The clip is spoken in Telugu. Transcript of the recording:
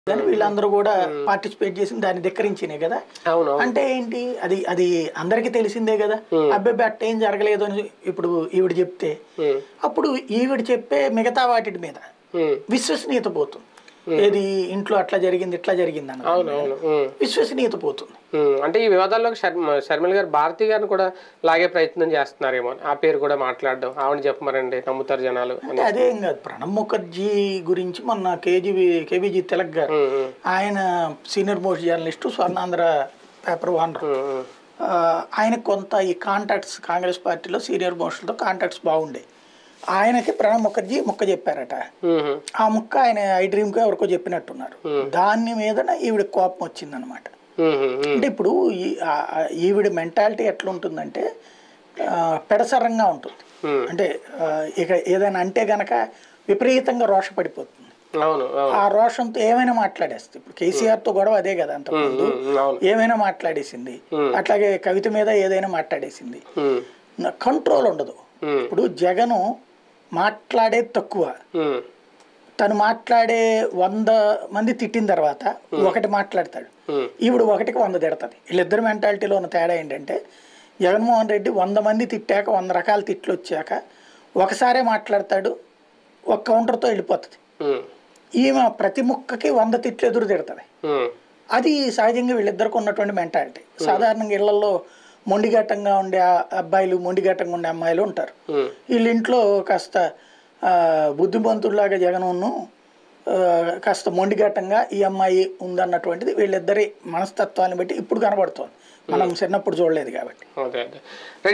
కానీ వీళ్ళందరూ కూడా పార్టిసిపేట్ చేసి దాన్ని ధిక్కరించినే కదా అవును అంటే ఏంటి అది అది అందరికీ తెలిసిందే కదా అబ్బాయి అట్ట ఏం జరగలేదు అని ఇప్పుడు ఈవిడ చెప్తే ఉమ్, అప్పుడు ఈవిడ చెప్పే మిగతా వాటి మీద ఉమ్, విశ్వసనీయత పోతుంది ఏది ఇంట్లో అట్లా జరిగింది ఇట్లా జరిగింది అన్న అవును అవును ఉమ్, విశ్వసనీయత పోతుంది ఉమ్, అంటే ఈ వివాదాల్లోకి శర్మ శర్మిల గారు భారతి గారిని కూడా లాగే ప్రయత్నం చేస్తున్నారేమో అని. ఆ పేరు కూడా మాట్లాడడం ఆవిడ చెప్పమనండి నమ్ముతారు జనాలు అని అంటే అదే ఏం కాదు ప్రణబ్ ముఖర్జీ గురించి మొన్న కేజీబీ కేబీజీ తిలక్ గారు ఉమ్, ఉమ్, ఆయన senior most journalist Swarnandhra paper owner ఉమ్, ఉమ్, ఆయనకు కొంత ఈ కాంటాక్ట్స్ కాంగ్రెస్ పార్టీలో సీనియర్ మోస్టులతో కాంటాక్ట్స్ బాగుండే ఆయనకి ప్రణబ్ ముఖర్జీ ముక్క చెప్పారట ఉమ్, ఉమ్, ఆ ముక్క ఆయన ఐ డ్రీమ్కి ఎవరికో చెప్పినట్టున్నారు దాని మీదన ఈవిడ కోపం వచ్చిందనమాట ఉమ్, ఉమ్, ఉమ్, అంటే ఇప్పుడు ఈ- ఆ- ఆ ఈవిడ మెంటాలిటీ ఎట్లా ఉంటుందంటే ఆ, పెడసరంగా ఉంటుంది ఉమ్, అంటే ఆ, ఇక ఏదైనా అంటే గనక విపరీతంగా రోషపడిపోతుంది అవును అవును ఆ రోషంతో ఏమైనా మాట్లాడేస్తుంది ఇప్పుడు కేసీఆర్ తో గొడవ అదే కదా అంతకుముందు ఉమ్, ఉమ్, అవును ఏమైనా మాట్లాడేసింది అట్లాగే కవిత మీద ఏదైనా మాట్లాడేసింది ఉమ్, కంట్రోల్ ఉండదు ఉమ్, ఇప్పుడు జగను మాట్లాడేది తక్కువ ఉమ్, తను మాట్లాడే వంద మంది తిట్టిన తర్వాత ఒకటి మాట్లాడతాడు ఉమ్, ఈవిడ ఒకటికి వంద తిడతాది వీళ్ళిద్దరు మెంటాలిటీలో ఉన్న తేడా ఏంటంటే జగన్మోహన్ రెడ్డి వంద మంది తిట్టాక వంద రకాల తిట్లు వచ్చాక ఒకసారే మాట్లాడతాడు ఒక కౌంటర్తో వెళ్ళిపోతుంది ఉమ్, ఈమె ప్రతి ముక్కకి వంద తిట్లు ఎదురు తిడుతుంది ఉమ్, అది సహజంగా వీళ్ళిద్దరికి ఉన్నటువంటి మెంటాలిటీ సాధారణంగా ఇళ్లలో మొండిఘట్టంగా ఉండే ఆ- అబ్బాయిలు మొండిఘట్టంగా ఉండే అమ్మాయిలు ఉంటారు ఉమ్, వీళ్ళ ఇంట్లో కాస్త ఆ, బుద్ధిమంతుల్లాగా జగనును ఆ, కాస్త మొండిఘట్టంగా ఈ అమ్మాయి ఉందన్నటువంటిది వీళ్ళిద్దరి మనస్తత్వాన్ని బట్టి ఇప్పుడు కనబడుతోంది మనం చిన్నప్పుడు చూడలేదు కాబట్టి అదే అదే